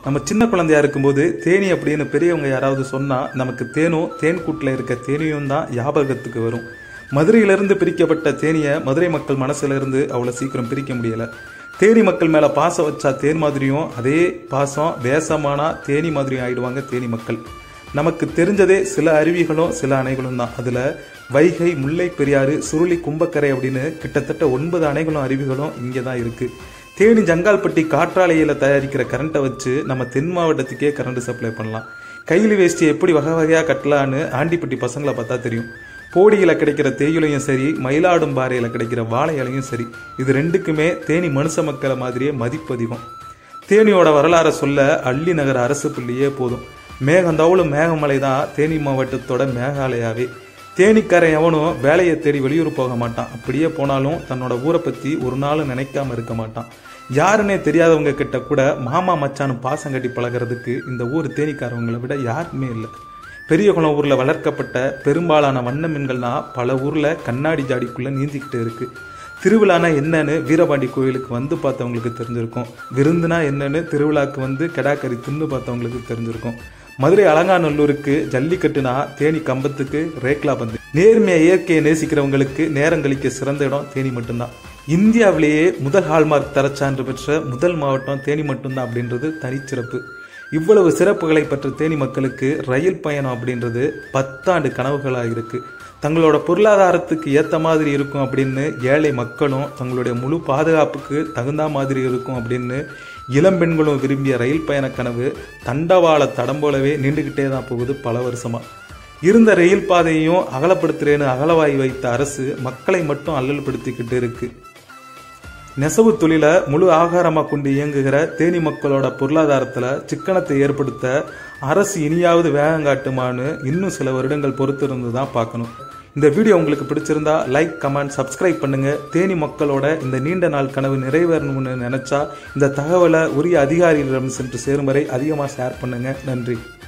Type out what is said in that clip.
நம்ம சின்ன குழந்தையா இருக்கும்போது தேனி அப்படின்னு பெரியவங்க யாராவது சொன்னா நமக்கு தேனும் தேன் கூட்டில் இருக்க தேனியும் தான் ஞாபகத்துக்கு வரும் மதுரையிலிருந்து பிரிக்கப்பட்ட தேனியை மதுரை மக்கள் மனசுல இருந்து அவ்வளோ சீக்கிரம் பிரிக்க முடியல தேனி மக்கள் மேல பாசம் வச்சா தேன் மாதிரியும் அதே பாசம் வேசமானா தேனி மாதிரியும் ஆயிடுவாங்க தேனி மக்கள் நமக்கு தெரிஞ்சதே சில அருவிகளும் சில அணைகளும் தான் அதுல வைகை முல்லை பெரியாறு சுருளி கும்பக்கரை அப்படின்னு கிட்டத்தட்ட ஒன்பது அணைகளும் அருவிகளும் இங்கே தான் இருக்கு தேனி ஜங்கால்பட்டி காற்றாலையில் தயாரிக்கிற கரண்ட்டை வச்சு நம்ம தென் மாவட்டத்துக்கே கரண்ட் சப்ளை பண்ணலாம் கைலி வேஷ்டி எப்படி வகை வகையாக கட்டலான்னு ஆண்டிப்பட்டி பசங்களை பார்த்தா தெரியும் போடியில் கிடைக்கிற தேயிலையும் சரி மயிலாடும்பாறையில் கிடைக்கிற வாழை இலையும் சரி இது ரெண்டுக்குமே தேனி மனுஷ மக்களை மாதிரியே மதிப்பு அதிகம் தேனியோட வரலாறை சொல்ல அள்ளி நகர் அரசு பள்ளியே போதும் மேகந்தவுளும் மேகமலை தான் தேனி மாவட்டத்தோட மேகாலயாவே தேனிக்காரன் எவனும் வேலையை தேடி வெளியூர் போக மாட்டான் அப்படியே போனாலும் தன்னோட ஊரை பத்தி ஒரு நாளும் நினைக்காம இருக்க மாட்டான் யாருன்னே தெரியாதவங்க கிட்ட கூட மாமா மச்சானு பாசம் கட்டி பழகிறதுக்கு இந்த ஊர் தேனிக்காரவங்களை விட யாருமே இல்லை பெரியகுளம் ஊர்ல வளர்க்கப்பட்ட பெரும்பாலான வண்ண மீன்கள்னா பல ஊர்ல கண்ணாடி ஜாடிக்குள்ள நீந்திக்கிட்டு இருக்கு திருவிழானா என்னன்னு வீரபாண்டி கோயிலுக்கு வந்து பார்த்தவங்களுக்கு தெரிஞ்சிருக்கும் விருந்துனா என்னன்னு திருவிழாக்கு வந்து கெடாக்கறி தின்னு பார்த்தவங்களுக்கு தெரிஞ்சிருக்கும் மதுரை அலங்காநல்லூருக்கு ஜல்லிக்கட்டுனா தேனி கம்பத்துக்கு ரேக்லா பந்து நேர்மையா இயற்கையை நேசிக்கிறவங்களுக்கு நேரம் கழிக்க சிறந்த இடம் தேனி மட்டும்தான் இந்தியாவிலேயே முதல் ஹால்மார்க் தரச்சான்று பெற்ற முதல் மாவட்டம் தேனி மட்டும்தான் அப்படின்றது தனிச்சிறப்பு இவ்வளவு சிறப்புகளை பெற்ற தேனி மக்களுக்கு ரயில் பயணம் அப்படின்றது பத்தாண்டு கனவுகளாக இருக்கு தங்களோட பொருளாதாரத்துக்கு ஏற்ற மாதிரி இருக்கும் அப்படின்னு ஏழை மக்களும் தங்களுடைய முழு பாதுகாப்புக்கு தகுந்த மாதிரி இருக்கும் அப்படின்னு இளம்பெண்களும் விரும்பிய ரயில் பயண கனவு தண்டவாள தடம் போலவே நீண்டுகிட்டே தான் போகுது பல வருஷமா இருந்த ரயில் பாதையையும் அகலப்படுத்துறேன்னு அகலவாய் வைத்த அரசு மக்களை மட்டும் அல்லல்படுத்திக்கிட்டு இருக்கு நெசவு தொழிலை முழு ஆகாரமாக கொண்டு இயங்குகிற தேனி மக்களோட பொருளாதாரத்தில் சிக்கனத்தை ஏற்படுத்த அரசு இனியாவது வேகம் காட்டுமான்னு இன்னும் சில வருடங்கள் பொறுத்திருந்து தான் பார்க்கணும் இந்த வீடியோ உங்களுக்கு பிடிச்சிருந்தா லைக் கமெண்ட் சப்ஸ்கிரைப் பண்ணுங்க தேனி மக்களோட இந்த நீண்ட நாள் கனவு நிறைவேறணும்னு நினைச்சா இந்த தகவலை உரிய அதிகாரிகளிடம் சென்று சேரும் வரை அதிகமாக ஷேர் பண்ணுங்க நன்றி